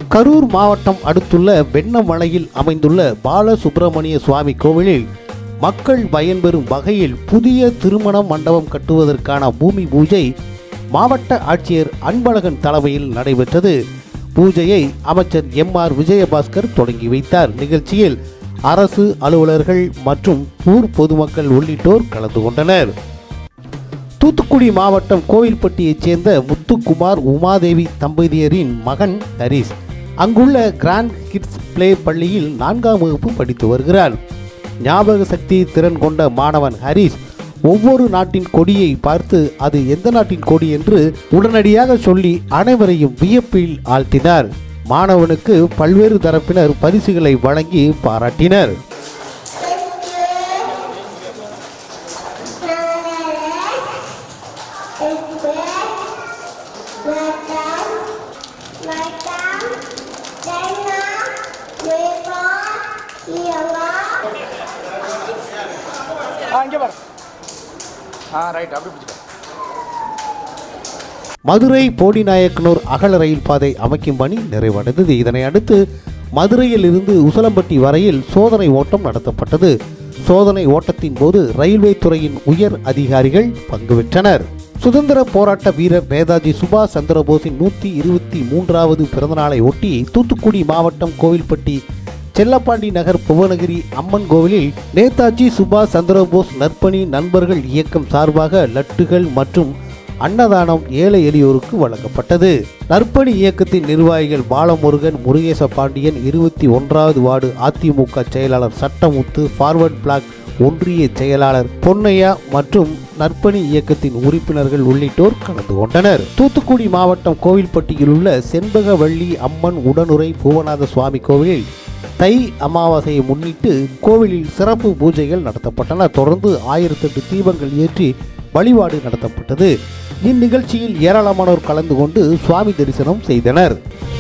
கரூர் மாவட்டம் அடுத்துள்ள வெண்ணமலையில் அமைந்துள்ள பாலசுப்பிரமணிய சுவாமி கோவிலில் மக்கள் பயன்பெறும் வகையில் புதிய திருமண மண்டபம் கட்டுவதற்கான பூமி பூஜை மாவட்ட ஆட்சியர் அன்பழகன் தலைமையில் நடைபெற்றது பூஜையை அமைச்சர் எம் ஆர் விஜயபாஸ்கர் தொடங்கி வைத்தார் நிகழ்ச்சியில் அரசு அலுவலர்கள் மற்றும் ஊர் பொதுமக்கள் உள்ளிட்டோர் கலந்து கொண்டனர் தூத்துக்குடி மாவட்டம் கோவில்பட்டியைச் சேர்ந்த முத்துக்குமார் உமாதேவி தம்பதியரின் மகன் ஹரிஸ் அங்குள்ள கிராண்ட் கிட்ஸ் பிளே பள்ளியில் நான்காம் வகுப்பு படித்து வருகிறார் ஞாபக சக்தி திறன் கொண்ட மாணவன் ஹரிஸ் ஒவ்வொரு நாட்டின் கொடியை பார்த்து அது எந்த நாட்டின் கொடி என்று உடனடியாக சொல்லி அனைவரையும் வியப்பில் ஆழ்த்தினார் மாணவனுக்கு பல்வேறு தரப்பினர் பரிசுகளை வழங்கி பாராட்டினர் ஆ இங்கே பாரு ஆ ரைட் அப்படி பிடிச்சிக்கோ மதுரை போடிநாயக்கனூர் அகல ரயில் பாதை அமைக்கும் பணி நிறைவடைந்தது இதனை அடுத்து மதுரையில் இருந்து உசலம்பட்டி வரையில் சோதனை ஓட்டம் நடத்தப்பட்டது சோதனை ஓட்டத்தின் போது ரயில்வே துறையின் உயர் அதிகாரிகள் பங்கு பெற்றனர் சுதந்திர போராட்ட வீரர் நேதாஜி சுபாஷ் சந்திரபோஸின் நூற்றி இருபத்தி மூன்றாவது பிறந்தநாளை ஒட்டி தூத்துக்குடி மாவட்டம் கோவில்பட்டி செல்லப்பாண்டி நகர் புவனகிரி அம்மன் கோவிலில் நேதாஜி சுபாஷ் சந்திரபோஸ் நற்பணி நண்பர்கள் இயக்கம் சார்பாக லட்டுகள் மற்றும் அன்னதானம் ஏழை எளியோருக்கு வழங்கப்பட்டது நற்பணி இயக்கத்தின் நிர்வாகிகள் பாலமுருகன் முருகேச பாண்டியன் இருபத்தி ஒன்றாவது வார்டு அதிமுக செயலாளர் சட்டமுத்து ஃபார்வர்ட் பிளாக் ஒன்றிய செயலாளர் பொன்னையா மற்றும் நற்பணி இயக்கத்தின் உறுப்பினர்கள் உள்ளிட்டோர் கலந்து கொண்டனர் தூத்துக்குடி மாவட்டம் கோவில்பட்டியில் உள்ள செண்பகவள்ளி அம்மன் உடனுரை பூவநாத சுவாமி கோவிலில் தை அமாவாசையை முன்னிட்டு கோவிலில் சிறப்பு பூஜைகள் நடத்தப்பட்டன தொடர்ந்து ஆயிரத்தெட்டு தீபங்கள் ஏற்றி வழிபாடு நடத்தப்பட்டது இந்நிகழ்ச்சியில் ஏராளமானோர் கலந்து கொண்டு சுவாமி தரிசனம் செய்தனர்